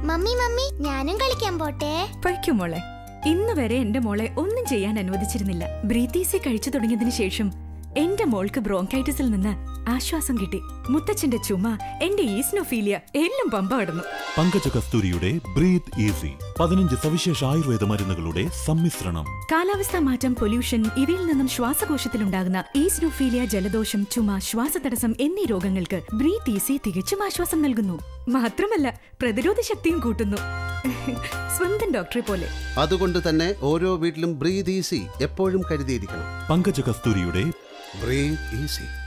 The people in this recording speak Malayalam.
മമ്മി മമ്മി ഞാനും കളിക്കാൻ പോട്ടെ പൊയ്ക്കും മോളെ ഇന്ന് വരെ എന്റെ മോളെ ഒന്നും ചെയ്യാൻ അനുവദിച്ചിരുന്നില്ല ബ്രീത്തീസി കഴിച്ചു തുടങ്ങിയതിനു ശേഷം എന്റെ മോൾക്ക് ബ്രോങ്കൈറ്റിസിൽ നിന്ന് ആശ്വാസം കിട്ടി മുത്തച്ഛന്റെ ചുമ എന്റെ ഈസ്നോഫീലിയ എല്ലാം പമ്പ കടന്നു പങ്കജ കസ്തൂരിയുടെ ബ്രീത്ത് ഈസി പതിനഞ്ച് സവിശേഷ ആയുർവേദ മരുന്നുകളുടെ സമ്മിശ്രണം കാലാവസ്ഥാ മാറ്റം പൊല്യൂഷൻ ഇവയിൽ നിന്നും ശ്വാസകോശത്തിലുണ്ടാകുന്ന ഈസ്നോഫീലിയ ജലദോഷം ചുമ ശ്വാസതടസ്സം എന്നീ രോഗങ്ങൾക്ക് ബ്രീത്ത് ഈസി തികച്ചും ആശ്വാസം നൽകുന്നു മാത്രമല്ല പ്രതിരോധ ശക്തിയും കൂട്ടുന്നു സ്വന്തം ഡോക്ടറെ പോലെ അതുകൊണ്ട് തന്നെ ഓരോ വീട്ടിലും ബ്രീത് ഈസി എപ്പോഴും കരുതിയിരിക്കണം പങ്കജ കസ്തൂരിയുടെ ബ്രീത് ഈസി